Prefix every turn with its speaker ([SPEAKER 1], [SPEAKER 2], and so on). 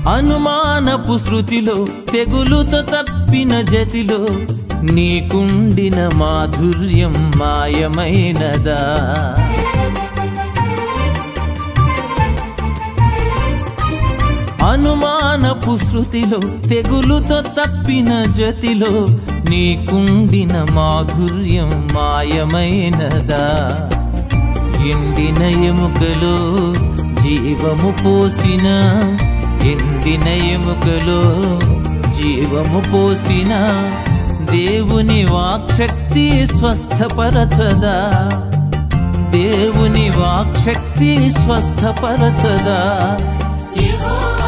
[SPEAKER 1] అనుమానపు శృతిలో తెగులుతో తప్పిన జతిలో నీకుండిన మాధుర్యం మాయమైనదా అనుమానపు శృతిలో తెగులుతో తప్పిన జతిలో నీకుండిన మాధుర్యం మాయమైనదా ఎండిన ఎముకలో జీవము పోసిన ఎండిన ఎముకలో జీవము పోసిన దేవుని వాక్శక్తి స్వస్థపరచదా దేవుని వాక్శక్తి స్వస్థపరచదా
[SPEAKER 2] యెహోవా